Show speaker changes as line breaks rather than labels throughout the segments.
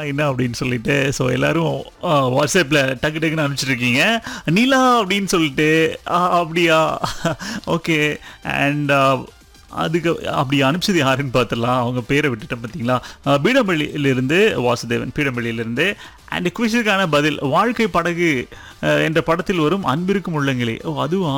என்ன அப்படின்னு சொல்லிட்டு ஸோ எல்லாரும் வாட்ஸ்அப்பில் டக்கு டக்குன்னு அனுப்பிச்சிருக்கீங்க நிலா அப்படின்னு சொல்லிட்டு ஆ, அப்படியா ஓகே அண்ட் அதுக்கு அப்படி அனுப்பிச்சது யாருன்னு பார்த்துடலாம் அவங்க பேரை விட்டுட்டேன் பார்த்தீங்களா அஹ், பீடம்பள்ளியிலிருந்து வாசுதேவன் பீடம்பள்ளியிலிருந்து அண்ட் குவிஷுக்கான பதில் வாழ்க்கை படகு அஹ், என்ற படத்தில் வரும் அன்பிருக்கும் உள்ளங்களே ஓ அதுவா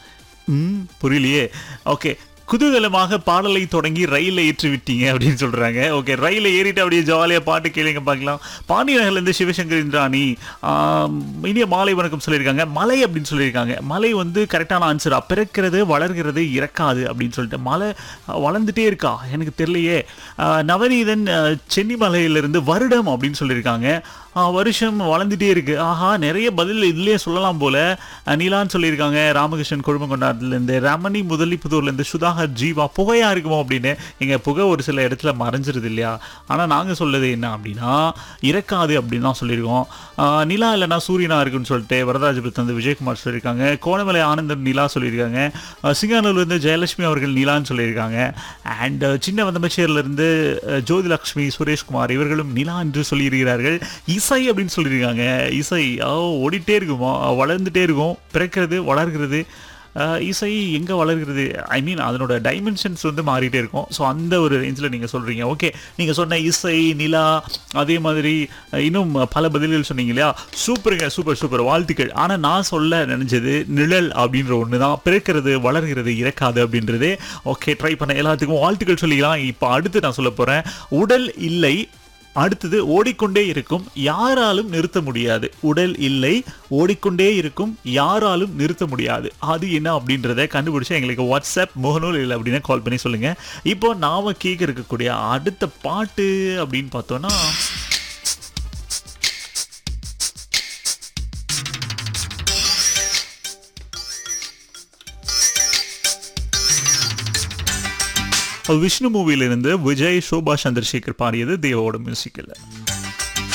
ம் புரியலையே ஓகே குதூகலமாக பாடலை தொடங்கி ரயிலில் ஏற்றி விட்டீங்க அப்படின்னு சொல்றாங்க ஓகே ரயிலில் ஏறிட்டு அப்படியே ஜாலியாக பாட்டு கேளுங்க பார்க்கலாம் பாண்டியநகர்லேருந்து சிவசங்கர் இந்திராணி ஆம், இனிய மாலை வணக்கம் சொல்லியிருக்காங்க மலை அப்படின்னு சொல்லியிருக்காங்க மலை வந்து கரெக்டான ஆன்சரா பிறக்கிறது வளர்கிறது இறக்காது அப்படின்னு சொல்லிட்டு மலை அஹ், வளர்ந்துட்டே இருக்கா எனக்கு தெரியலையே அஹ், நவநீதன் அஹ், சென்னிமலையிலிருந்து வருடம் அப்படின்னு சொல்லியிருக்காங்க ஆஹ் வருஷம் வளர்ந்துட்டே இருக்கு ஆஹா நிறைய பதில் இதுலயே சொல்லலாம் போல அஹ் நீலான்னு சொல்லியிருக்காங்க ராமகிருஷ்ணன் குழுமங்கொண்டாட்டிலேருந்து ரமணி முதலிப்புதூர்லேருந்து சுதாகர் ஜீவா புகையா இருக்குமோ அப்படின்னு எங்க புகை ஒரு சில இடத்துல மறைஞ்சிருது இல்லையா ஆனா நாங்க சொல்றது என்ன அப்படின்னா இறக்காது அப்படின்னு தான் சொல்லியிருக்கோம் ஆஹ் நிலா இல்லைன்னா சூரியனா இருக்குன்னு சொல்லிட்டு வரதராஜபுரத்து வந்து விஜயகுமார் சொல்லியிருக்காங்க கோணமலை ஆனந்தன் நிலா சொல்லியிருக்காங்க அஹ் சிங்கானூர்லேருந்து ஜெயலட்சுமி அவர்கள் நிலான்னு சொல்லியிருக்காங்க அண்ட் சின்ன வந்தமச்சேரிலிருந்து அஹ், ஜோதிலக்ஷ்மி சுரேஷ்குமார் இவர்களும் நிலா என்று சொல்லியிருக்கிறார்கள் இசை அப்படின்னு சொல்லியிருக்காங்க இசை ஓ ஓடிட்டே இருக்குமா வளர்ந்துட்டே இருக்கும் பிறக்கிறது வளர்கிறது அஹ், இசை எங்கே வளர்கிறது ஐ மீன் அதனோட டைமென்ஷன்ஸ் வந்து மாறிட்டே இருக்கும் ஸோ அந்த ஒரு ரேஞ்சில் நீங்கள் சொல்கிறீங்க ஓகே நீங்கள் சொன்ன இசை நிலா அதே மாதிரி அஹ், இன்னும் பல பதில்கள் சொன்னீங்க இல்லையா சூப்பருங்க சூப்பர் சூப்பர் வாழ்த்துக்கள் ஆனால் நான் சொல்ல நினைச்சது நிழல் அப்படின்ற ஒன்று தான் பிறக்கிறது வளர்கிறது இறக்காது அப்படின்றது ஓகே ட்ரை பண்ண எல்லாத்துக்கும் வாழ்த்துக்கள் சொல்லிக்கலாம் இப்போ அடுத்து நான் சொல்ல போகிறேன் உடல் இல்லை அடுத்தது ஓடிக்கொண்டே இருக்கும் யாராலும் நிறுத்த முடியாது உடல் இல்லை ஓடிக்கொண்டே இருக்கும் யாராலும் நிறுத்த முடியாது அது என்ன அப்படின்றத கண்டுபிடிச்சு எங்களுக்கு வாட்ஸ்அப் முகநூல் இல்லை அப்படின்னு கால் பண்ணி சொல்லுங்க இப்போ நாம கேட்க இருக்கக்கூடிய அடுத்த பாட்டு அப்படின்னு பார்த்தோம்னா விஷ்ணு மூவிலிருந்து விஜய் சோபா சந்திரசேகர் பாடியது தேவோட மியூசிக்கில்